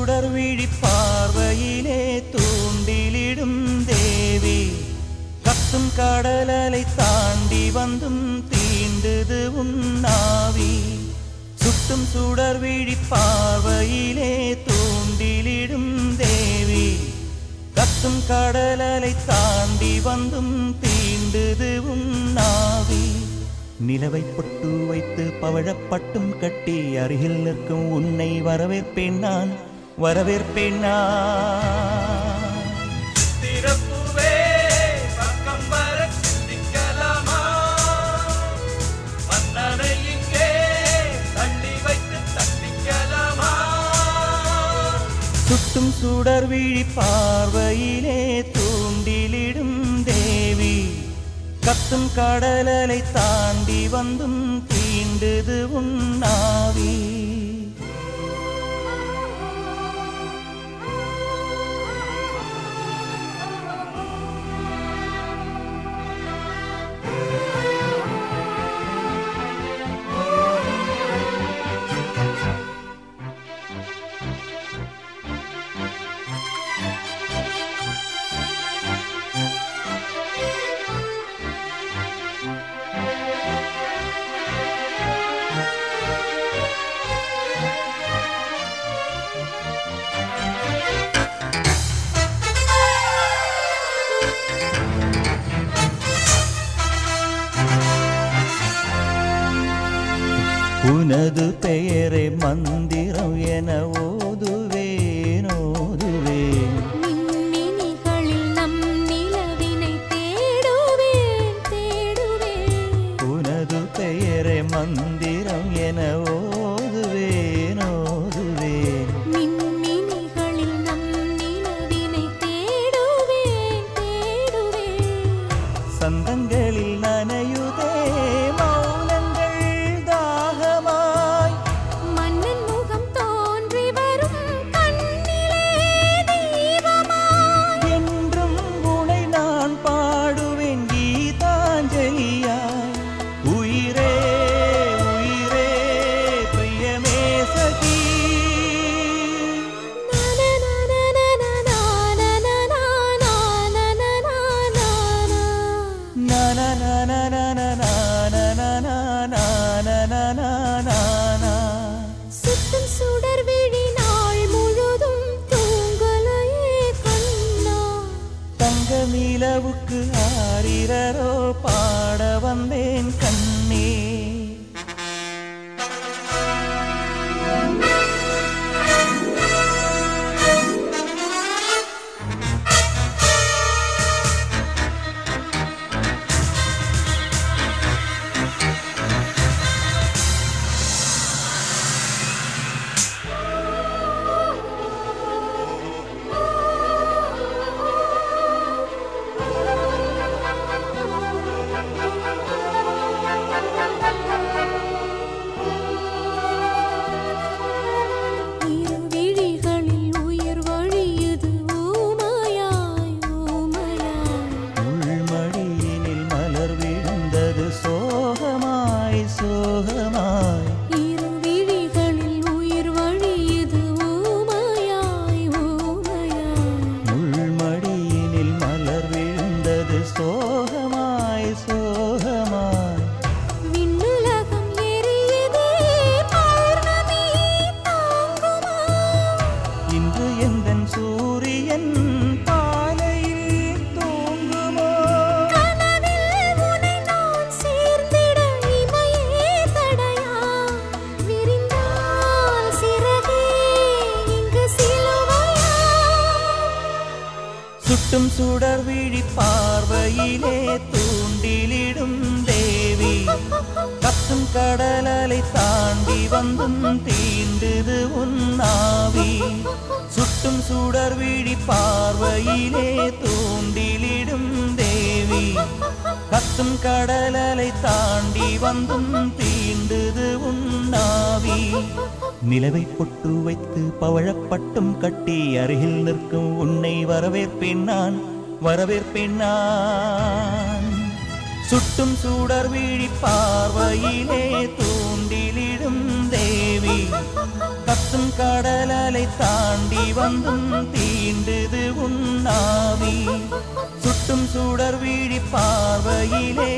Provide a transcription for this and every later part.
சுடர் விழி பார்வையிலே தூண்டிலிடும் தேவி கத்தும் கடலலை தாண்டி வந்தும் தீண்டுது உன்னாவி சுட்டும் சுடர் விழி பார்வையிலே தூண்டிலிடும் தேவி கத்தும் கடலலை தாண்டி வந்தும் தீண்டுது உன்னாவி நிலவை பொட்டு வைத்து பவழப்பட்டும் கட்டி அருகில் நிற்கும் உன்னை வரவேற்பேன் நான் வரவேற்பேன் நான் திறப்புவே பக்கம் வர சிந்திக்கலாமா மன்னனை இங்கே தள்ளி வைத்து தண்டிக்கலாமா சுட்டும் சுடர் விழி பார்வையிலே தூண்டிலிடும் தேவி கத்தும் கடலலை தாண்டி வந்தும் தீண்டுது உன்னாவி உனது பெயரை மந்திரம் என ஓதுவேன் ஓதுவேன் மின்மினிகளில் நம் நிலவினை தேடுவேன் தேடுவேன் உனது பெயரை மந்திரம் என ஓதுவேன் ஓதுவேன் மின்மினிகளில் நம் நிலவினை தேடுவேன் தேடுவேன் சந்தங்களில் நனையுதே மௌனங்கள் தாகமாய் மன்னன் முகம் தோன்றி வரும் கண்ணிலே தீபமாய் என்றும் உனை நான் பாடுவேன் கீதாஞ்சலியாய் உயிரே உயிரே பிரியமே சகி சுத்தம் சுடர் விழி நாள் முழுதும் தூங்கலையே கண்ணா தங்க நிலவுக்கு ஆரிரரோ பாட வந்தேன் கண்ணே இரு விழிகளில் உயிர் வழியுது ஊமையாய் ஊமையாய் உள்மடியினில் மலர் விழுந்தது சோகமாய் சோகமாய் இரு விழிகளில் உயிர் வழியுது ஊமையாய் ஊமையாய் உள்மடியினில் மலர் விழுந்தது சோகமாய் சோகமாய் விண்ணுலகம் எரியுதே பௌர்ணமி தாங்குமா இன்று எந்தன் சூரியன் பாலையில் தூங்குமோ கனவில் உனை நான் சேர்ந்திட இமையே தடையா விரிந்தால் சிறகே இங்கு சிலுவையா சுட்டும் சுடர் விழி பார்வையிலே தூண்டிலிடும் தேவி கத்தும் கடலலை தாண்டி வந்தும் தீண்டுது உன்னாவி சுட்டும் சுடர் விழி பார்வையிலே தூண்டிலிடும் தேவி கத்தும் கடலலை தாண்டி வந்தும் தீண்டுது உன்னாவி நிலவை பொட்டு வைத்து பவழப்பட்டும் கட்டி அருகில் நிற்கும் உன்னை வரவேற்பேன் நான் வரவேற்பேன் நான் சுட்டும் சுடர் விழி பார்வையிலே தூண்டிலிடும் தேவி கத்தும் கடலை கடலலை தாண்டி வந்தும் தீண்டுது உன்னாவி சுட்டும் சுடர் விழி பார்வையிலே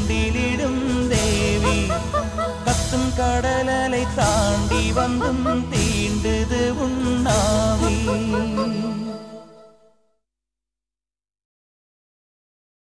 தூண்டிலிடும் தேவி கத்தும் கடலலை தாண்டி வந்தும்